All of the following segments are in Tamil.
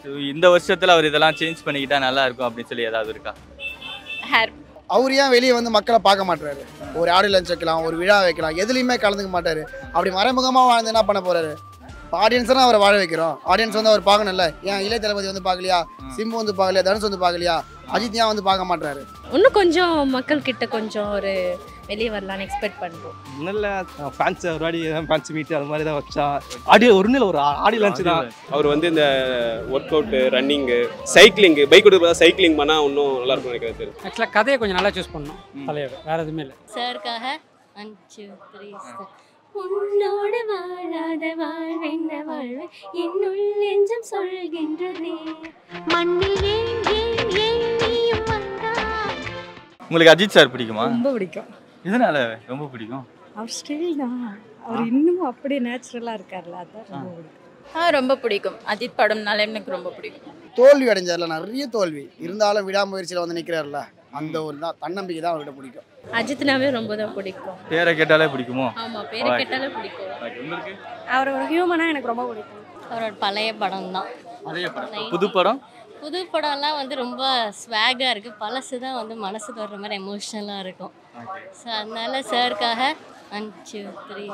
So, இந்த வருஷத்துல அவர் இதெல்லாம் சேஞ்ச் பண்ணிக்கிட்டா நல்லா இருக்கும் அப்படின்னு சொல்லி ஏதாவது இருக்கா ஹேர் அவர் ஏன் வெளியே வந்து மக்களை பார்க்க மாட்டாரு ஒரு ஆடியோ லஞ்ச் வைக்கலாம் ஒரு விழா வைக்கலாம் எதுலையுமே கலந்துக்க மாட்டாரு அப்படி மறைமுகமாக வாழ்ந்து என்ன பண்ண போறாரு இப்போ ஆடியன்ஸ் தான் அவரை வாழ வைக்கிறோம் ஆடியன்ஸ் வந்து அவர் பார்க்கணும்ல ஏன் இளைய தளபதி வந்து பார்க்கலையா சிம்பு வந்து பார்க்கலையா தனுஷ் வந்து பார்க்கலையா அஜித் ஏன் வந்து பார்க்க மாட்டாரு இன்னும் கொஞ்சம் மக்கள் கிட்ட கொஞ்சம் ஒரு வெளியே வரலாம்னு எக்ஸ்பெக்ட் பண்ணுறோம் நல்ல ஃபேன்ஸ் ஒரு வாடி ஃபேன்ஸ் மீட் அது மாதிரி தான் வச்சா ஆடியோ ஒரு நில ஒரு ஆடியோ லஞ்ச் தான் அவர் வந்து இந்த workout running cycling bike ஓட்டு சைக்கிளிங் பண்ணால் இன்னும் நல்லா இருக்கும் நினைக்கிறது தெரியும் ஆக்சுவலாக கதையை கொஞ்சம் நல்லா சூஸ் பண்ணோம் தலைவர் வேற எதுவுமே இல்லை சாருக்காக அஞ்சு த்ரீ உன்னோடு வாழாத வாழ்வென்ன வாழ்வு என்னுள் நெஞ்சம் சொல்கின்றதே மண்ணில் ஏன் ஏன் ஏன் நீயும் வந்தாய் உங்களுக்கு அஜித் சார் பிடிக்குமா ரொம்ப பிடிக்கும் எதனால ரொம்ப பிடிக்கும் அவர் ஸ்டில் தான் அவர் இன்னும் அப்படியே நேச்சுரலாக இருக்கார்ல அதான் ரொம்ப பிடிக்கும் ஆ ரொம்ப பிடிக்கும் அஜித் படம்னாலே எனக்கு ரொம்ப பிடிக்கும் தோல்வி அடைஞ்சார்ல நிறைய தோல்வி இருந்தாலும் விடாமுயற்சியில் வந்து நிற்கிறாருல அந்த ஒரு தான் தன்னம்பிக்கை தான் அவர்கிட்ட பிடிக்கும் அஜித்னாவே ரொம்ப தான் பிடிக்கும் பேரை கேட்டாலே பிடிக்குமோ ஆமாம் பேரை கேட்டாலே பிடிக்கும் Okay, உங்களுக்கு அவர் ஒரு ஹியூமனாக எனக்கு ரொம்ப பிடிக்கும் அவரோட பழைய படம் தான் நிறைய படம் புது படம் புது படம்லாம் வந்து ரொம்ப ஸ்வாகாக இருக்குது பழசு தான் வந்து மனசு தொடுற மாதிரி எமோஷ்னலாக இருக்கும் ஸோ அதனால சாருக்காக அஞ்சு த்ரீ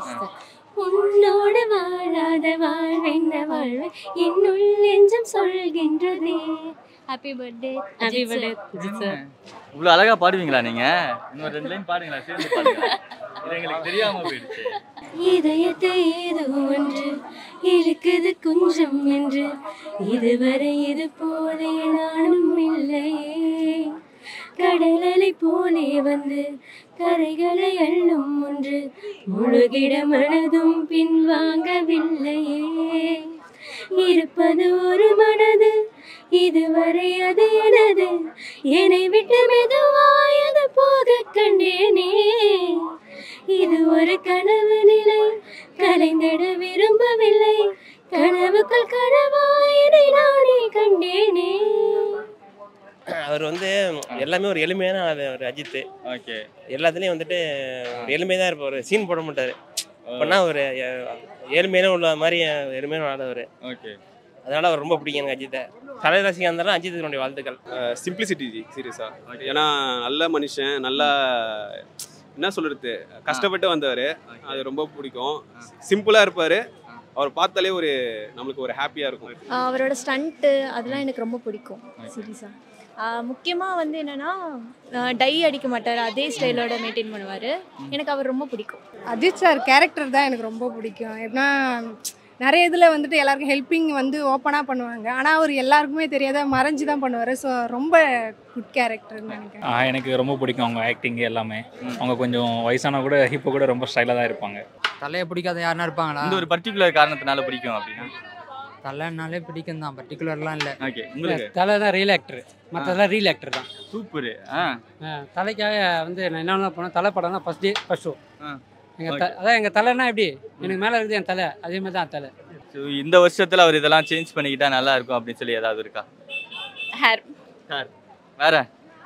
உன்னோட வாழாத வாழ்வென்ன வாழ்வு என்னுள் நெஞ்சம் சொல்கின்றதே happy birthday happy birthday Ajith sir இவ்வளோ அழகா பாடுவீங்களா நீங்க இன்னும் ரெண்டு லைன் பாடுங்களா சேர்ந்து பாடுங்க இது எங்களுக்கு தெரியாம போயிடுச்சு இதயத்தை ஏதோ ஒன்று இருக்குது குஞ்சம் என்று இதுவரை இது போலே நானும் இல்லையே கடலலை போலே வந்து கரைகளை அள்ளும் ஒன்று முழுகிட மனதும் பின்வாங்கவில்லையே இருப்பது ஒரு மனது இதுவரை அது எனது என்னை விட்டு மெதுவாய் அது போக கண்டேனே இது ஒரு கனவு நிலை கலைந்திட விரும்பவில்லை கனவுக்குள் கனவாய் இதை நானே கண்டேனே அவர் வந்து எல்லாமே ஒரு எளிமையான ஆளு அவர் அஜித் ஓகே எல்லாத்துலேயும் வந்துட்டு ஒரு எளிமையாக தான் இருப்பார் சீன் போட மாட்டார் அப்போனா ஒரு ஏழ்மையான உள்ள மாதிரி எளிமையான ஆள் அவர் ஓகே அதனால அவர் ரொம்ப பிடிக்கும் எனக்கு அஜித்தை கலை ரசிகா இருந்தாலும் அஜித்துடைய வாழ்த்துக்கள் சிம்பிளிசிட்டி ஜி சீரியஸாக ஏன்னா நல்ல மனுஷன் நல்லா என்ன சொல்கிறது கஷ்டப்பட்டு வந்தவர் அது ரொம்ப பிடிக்கும் சிம்பிளாக இருப்பார் அவர் பார்த்தாலே ஒரு நம்மளுக்கு ஒரு ஹாப்பியாக இருக்கும் அவரோட ஸ்டண்ட்டு அதெல்லாம் எனக்கு ரொம்ப பிடிக்கும் சீரியஸாக முக்கியமாக வந்து என்னென்னா டை அடிக்க மாட்டார் அதே ஸ்டைலோட மெயின்டைன் பண்ணுவார் எனக்கு அவர் ரொம்ப பிடிக்கும் அஜித் சார் கேரக்டர் தான் எனக்கு ரொம்ப பிடிக்கும் எப்படின்னா நிறைய இதில் வந்துட்டு எல்லாருக்கும் ஹெல்ப்பிங் வந்து ஓப்பனாக பண்ணுவாங்க ஆனால் அவர் எல்லாருக்குமே தெரியாத மறைஞ்சு தான் பண்ணுவார் ஸோ ரொம்ப குட் கேரக்டர்னு நினைக்கிறேன் ஆ, எனக்கு ரொம்ப பிடிக்கும் அவங்க ஆக்டிங் எல்லாமே அவங்க கொஞ்சம் வயசான கூட இப்போ கூட ரொம்ப ஸ்டைலாக தான் இருப்பாங்க தலையை பிடிக்காத யாருன்னா இருப்பாங்களா இந்த ஒரு பர்டிகுலர் காரணத்தினால பிடிக்கும் அப்படின்னா தலைனாலே பிடிக்கும் தான் பர்டிகுலர்லாம் இல்லை ஓகே உங்களுக்கு தலை தான் ரியல் ஆக்டர் மற்றதெல்லாம் ரியல் ஆக்டர் தான் சூப்பர் ஆ தலைக்காக வந்து நான் என்ன போனேன் தலை படம் தான் ஃபஸ்ட் டே ஃபஸ்ட் ஷோ ஆ. எங்கள் த அதான் எங்கள் தலைன்னா எப்படி எனக்கு மேலே இருக்குது என் தலை அதே மாதிரி தான் தலை So, இந்த வருஷத்துல அவர் இதெல்லாம் சேஞ்ச் பண்ணிக்கிட்டா நல்லா இருக்கும் அப்படின்னு சொல்லி ஏதாவது இருக்கா ஹேர் வேற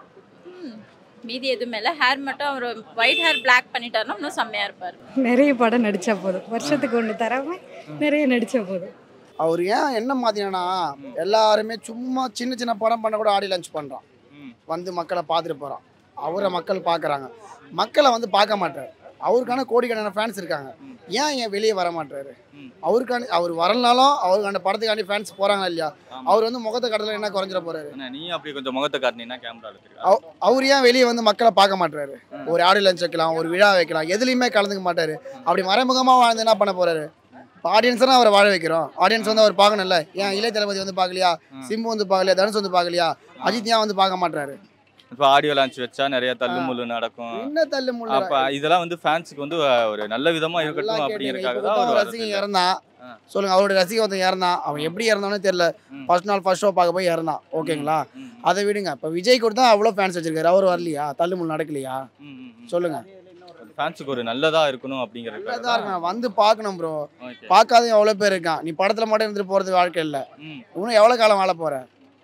மீதி எதுவுமே இல்லை ஹேர் மட்டும் அவர் ஒயிட் ஹேர் பிளாக் பண்ணிட்டாருன்னா இன்னும் செம்மையாக இருப்பார் நிறைய படம் நடித்தா போதும் வருஷத்துக்கு ஒன்று தராமல் நிறைய நடித்தா போதும் அவர் ஏன் என்ன மாதிரினா எல்லாருமே சும்மா சின்ன சின்ன படம் பண்ண கூட ஆடி லஞ்ச் பண்ணுறான் ம். வந்து மக்களை பார்த்துட்டு போகிறான் அவரை மக்கள் பார்க்குறாங்க மக்களை வந்து பார்க்க மாட்டார் அவருக்கான கோடிக்கணக்கான ஃபேன்ஸ் இருக்காங்க ஏன் ஏன் வெளியே வர மாட்டாரு ம். அவருக்கான அவர் வரலனாலும் அவருக்கான படத்துக்காண்டி ஃபேன்ஸ் போகிறாங்க இல்லையா அவர் வந்து முகத்தை கடலில் என்ன குறைஞ்சிட போறாரு என்ன, நீ அப்படி கொஞ்சம் முகத்தை காட்டினீங்கன்னா கேமரா எடுத்துருக்கா அவ- அவர் ஏன் வெளியே வந்து மக்களை பார்க்க மாட்டாரு ஒரு ஆடி லஞ்ச் வைக்கலாம் ஒரு விழா வைக்கலாம் எதுலையுமே கலந்துக்க மாட்டாரு அப்படி மறைமுகமாக வாழ்ந்து என்ன பண்ண போறாரு இப்போ ஆடியன்ஸ் தான் அவரை வாழ வைக்கிறோம் ஆடியன்ஸ் வந்து அவர் பார்க்கணும்ல ஏன் இளைய தளபதி வந்து பார்க்கலையா சிம்பு வந்து பார்க்கலையா தனுஷ் வந்து பார்க்கலையா அஜித் ஏன் வந்து பார்க்க மாட்டாரு இப்போ ஆடியோ லான்ச் வச்சா நிறைய தள்ளு முள்ளு நடக்கும் என்ன தள்ளு முள்ள அப்ப இதெல்லாம் வந்து ஃபேன்ஸுக்கு வந்து அஹ், ஒரு நல்ல விதமா இருக்கட்டும் அப்படிங்கறதுக்காக தான் அவர் ரசிகன் வர்றது. இறந்தான் ஆ. சொல்லுங்க அவரோட ரசிகன் ஒருத்தன் இறந்தான் அவன் எப்படி இறந்தானே தெரியல ம். ஃபர்ஸ்ட் நாள் ஃபர்ஸ்ட் ஷோ பார்க்க போய் இறந்தான் ஓகேங்களா ம், அதை விடுங்க இப்போ விஜய் கூட தான் அவ்வளோ ஃபேன்ஸ் வச்சிருக்காரு அவர் வரலையா தள்ளு முள் நடக்கலையா ம், ம், ம். சொல்லுங்க ஃபேன்ஸுக்கு ஒரு நல்லதா இருக்கணும் அப்படிங்கறதுக்காக நல்லதா இருக்கணும் வந்து பார்க்கணும் ப்ரோ ஓகே பார்க்காத எவ்வளோ பேர் இருக்கான் நீ படத்தில் மட்டும் இருந்துட்டு போகிறது வாழ்க்கை இல்லை ம் இன்னும் எவ்வளோ காலம் வாழ போற ஆ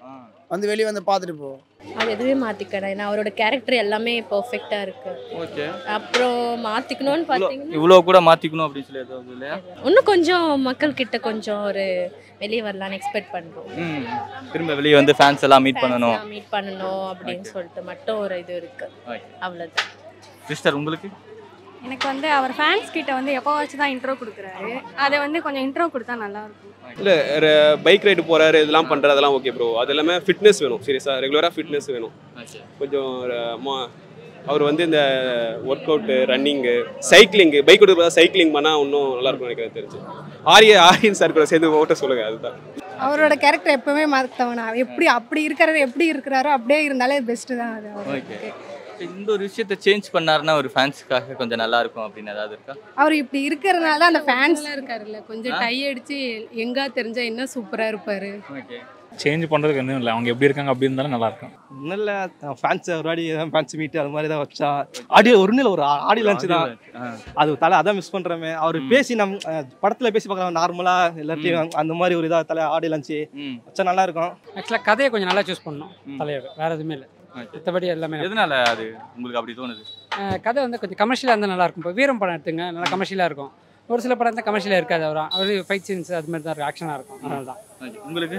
வந்து வெளியே வந்து பார்த்துட்டு போ அது எதுவுமே மாற்றிக்கிறேன் ஏன்னா அவரோட கேரக்டர் எல்லாமே பர்ஃபெக்டாக இருக்கு ஓகே அப்புறம் மாற்றிக்கணும்னு பார்த்தீங்கன்னா இவ்வளோ கூட மாற்றிக்கணும் அப்படின்னு சொல்லி எதாவது இல்லையா இன்னும் கொஞ்சம் மக்கள் கிட்ட கொஞ்சம் ஒரு வெளியே வரலான்னு எக்ஸ்பெக்ட் பண்ணுறோம் ம் திரும்ப வெளியே வந்து ஃபேன்ஸ் எல்லாம் மீட் பண்ணணும் மீட் பண்ணணும் அப்படின்னு சொல்லிட்டு மட்டும் ஒரு இது இருக்கு Okay. அவ்வளோதான் சிஸ்டர் உங்களுக்கு எனக்கு வந்து அவர் ஃபேன்ஸ் கிட்ட வந்து எப்போவாச்சும் தான் இன்ட்ரோ கொடுக்குறாரு அதை வந்து கொஞ்சம் இன்ட்ரோ கொடுத்தா நல்லா இருக்கும் இல்லை பைக் ரைடு போகிறாரு இதெல்லாம் பண்ணுறது அதெல்லாம் ஓகே ப்ரோ அது எல்லாமே ஃபிட்னஸ் வேணும் சீரியஸாக ரெகுலராக ஃபிட்னஸ் வேணும் கொஞ்சம் ஒரு மோ- அவர் வந்து இந்த workout running cycling bike ஓட்டு சைக்கிளிங் பண்ணால் இன்னும் நல்லா இருக்கும் நினைக்கிறேன் தெரிஞ்சு ஆரிய ஆரியன் சார் கூட சேர்ந்து ஓட்ட சொல்லுங்கள் அதுதான் அவரோட கேரக்டர் எப்பவுமே மாற்றவனா எப்படி அப்படி இருக்கிறது எப்படி இருக்கிறாரோ அப்படியே இருந்தாலே பெஸ்ட்டு தான் அது அவரு. ஓகே இந்த ஒரு விஷயத்தை சேஞ்ச் பண்ணாருன்னா ஒரு ஃபேன்ஸுக்காக கொஞ்சம் நல்லா இருக்கும் அப்படின்னு ஏதாவது இருக்கா அவர் இப்படி இருக்கிறதுனால தான் அந்த ஃபேன்ஸ் இருக்காருல்ல கொஞ்சம் ஆ? டை அடிச்சு எங்கா தெரிஞ்சா இன்னும் சூப்பரா இருப்பாரு ஓகே சேஞ்ச் பண்ணுறதுக்கு ஒன்றும் இல்லை அவங்க எப்படி இருக்காங்க அப்படி இருந்தாலும் நல்லா இருக்கும் ஒன்றும் இல்லை ஃபேன்ஸ் ஒரு வாடி ஏதாவது ஃபேன்ஸ் மீட் அது மாதிரி தான் வச்சா ஆடியோ ஒரிஜினல் ஒரு ஆடியோ லான்ச் தான் அது தலை அதான் மிஸ் பண்ணுறமே அவர் பேசி நம் அஹ், படத்துல பேசி பார்க்கலாம் நார்மலாக எல்லாத்தையும் அந்த மாதிரி ஒரு இதாக தலை ஆடியோ லான்ச் வச்சா நல்லா இருக்கும் ஆக்சுவலாக கதையை கொஞ்சம் நல்லா சூஸ் பண்ணோம் தலைவர் வேற எதுவுமே இல்லை மற்றபடி எல்லாமே நல்லா. எதனால அது உங்களுக்கு அப்படி தோணுது அஹ் கதை வந்து கொஞ்சம் கமர்ஷியலாக இருந்தால் நல்லா இருக்கும் இப்போ வீரம் படம் எடுத்துங்க நல்லா கமர்ஷியலாக இருக்கும் ஒரு சில படம் தான் கமர்ஷியலாக இருக்காது அவர் அவர் ஃபைட் சீன்ஸ் அது மாதிரி தான் இருக்கும் ஆக்ஷனாக இருக்கும் அதனால தான் Okay. உங்களுக்கு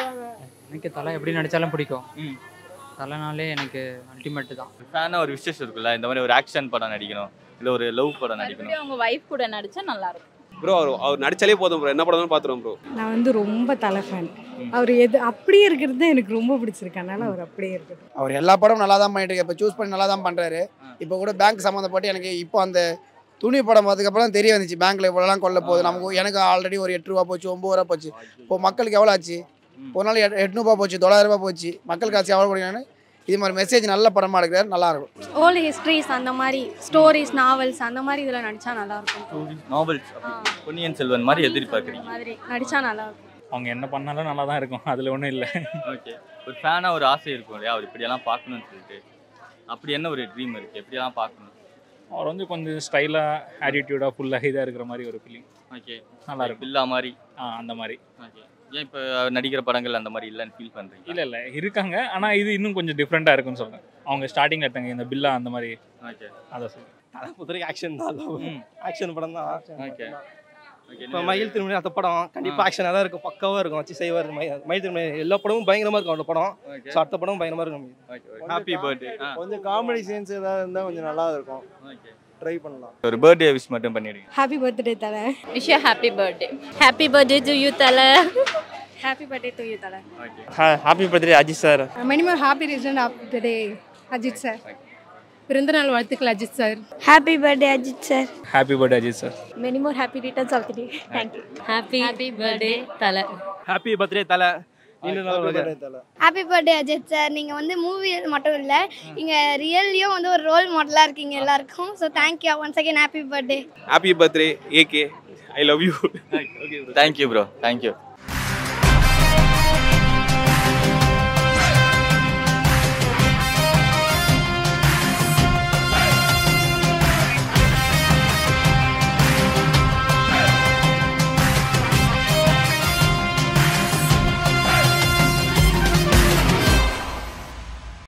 எனக்கு தலை எப்படி நடித்தாலும் பிடிக்கும் தலைனாலே எனக்கு அல்டிமேட்டு தான் ஃபேனாக ஒரு விஷயம் இருக்குல்ல இந்த மாதிரி ஒரு ஆக்ஷன் படம் நடிக்கணும் இல்லை ஒரு லவ் படம் நடிக்கணும் மறுபடியும் அவங்க ஒய்ஃப் கூட நடிச்சா நல்லா இருக்கும் ப்ரோ அவர் அவர் நடிச்சாலே போதும் ப்ரோ என்ன படம் பார்த்துருவோம் ப்ரோ நான் வந்து ரொம்ப தலை ஃபேன் அவர் எது அப்படியே இருக்கிறது தான் எனக்கு ரொம்ப பிடிச்சிருக்கு அதனால அவர் அப்படியே இருக்குது அவர் எல்லா படமும் நல்லா தான் பண்ணிட்டு இப்போ சூஸ் பண்ணி நல்லா தான் பண்ணுறாரு இப்போ கூட பேங்க் சம்மந்தப்பட்டு எனக்கு இப்போ அந்த துணி படம் பார்த்ததுக்கப்புறம் தெரிய வந்துச்சு பேங்க்ல இவ்வளோலாம் கொல்ல போகுது நமக்கு எனக்கு ஆல்ரெடி ஒரு எட்டு ரூபா போச்சு ஒம்பது ரூபா போச்சு இப்போ மக்களுக்கு எவ்வளோ ஆச்சு ஒரு நாள் எட் எட்நூறுபா போச்சு தொள்ளாயிரம் ரூபாய் போச்சு மக்களுக்கு ஆச்சு எவ்வளோ கொடுக்கணும் இது மாதிரி மெசேஜ் நல்ல படமாக எடுக்கிறாரு நல்லா இருக்கும் ஓல்டு ஹிஸ்ட்ரிஸ் அந்த மாதிரி ஸ்டோரிஸ் நாவல்ஸ் அந்த மாதிரி இதில் நடிச்சா நல்லா இருக்கும் நாவல்ஸ் பொன்னியின் செல்வன் மாதிரி எதிர்பார்க்குறீங்க அந்த மாதிரி நடிச்சா நல்லா இருக்கும் அவங்க என்ன பண்ணாலும் நல்லா தான் இருக்கும் அதில் ஒன்றும் இல்லை ஓகே ஒரு ஃபேனாக ஒரு ஆசை இருக்கும் இல்லையா அவர் இப்படியெல்லாம் பார்க்கணும்னு சொல்லிட்டு அப்படி என்ன ஒரு ட்ரீம் இருக்குது எப்படியெல்லாம் பார்க்கணும் அவர் வந்து கொஞ்சம் ஸ்டைலாக ஆட்டிடியூடாக ஃபுல்லாக இதாக இருக்கிற மாதிரி ஒரு ஃபீலிங் ஓகே நல்லா இருக்கும் பில்லா மாதிரி ஆ அந்த மாதிரி ஓகே ஏன் இப்போ நடிக்கிற படங்கள் அந்த மாதிரி இல்லைன்னு ஃபீல் பண்ணுறீங்க இல்லை இல்லை இருக்காங்க ஆனால் இது இன்னும் கொஞ்சம் டிஃப்ரெண்ட்டாக இருக்குன்னு சொல்கிறேன் அவங்க ஸ்டார்டிங்கில் எடுத்தாங்க இந்த பில்லா அந்த மாதிரி ஓகே அதை சொல்லுங்கள் அதான் பொறுத்தவரைக்கும் ஆக்ஷன் தான் ஆக்ஷன் படம் தான் ஓகே இப்போ மயில் திருமணி அந்த படம் கண்டிப்பாக ஆக்ஷனாக தான் இருக்கும் பக்காவாக இருக்கும் வச்சு செய்வார் மயில் மயில் திருமணி எல்லா படமும் பயங்கரமாக இருக்கும் அந்த படம் Okay. ஸோ அடுத்த படம் பயங்கரமாக இருக்கும் ஹாப்பி பர்த்டே கொஞ்சம் காமெடி சீன்ஸ் ஏதாவது இருந்தால் கொஞ்சம் நல்லா இருக்கும் ஓகே ட்ரை பண்ணலாம் ஒரு பர்த்டே விஷ் மட்டும் பண்ணிடுங்க ஹாப்பி பர்த்டே தலை wish happy birthday happy birthday to you தலை ஹாப்பி பர்த்டே டு யூ தலை happy birthday Ajith sir minimum happy reason of the day Ajith sir பிறந்தநாள் வாழ்த்துக்கள் Ajith sir happy birthday Ajith sir happy birthday Ajith sir many more happy returns of the day thank you happy happy birthday தலை ஹாப்பி பர்த்டே தலை நீண்ட நாள் வாழ்க. ஹாப்பி பர்த்டே அஜித் சார் நீங்கள் வந்து மூவி மட்டும் இல்லை இங்கே ரியல்லையும் வந்து ஒரு ரோல் மாடலாக இருக்கீங்க எல்லாருக்கும் so thank you once again happy birthday happy birthday AK I love you thank you bro thank you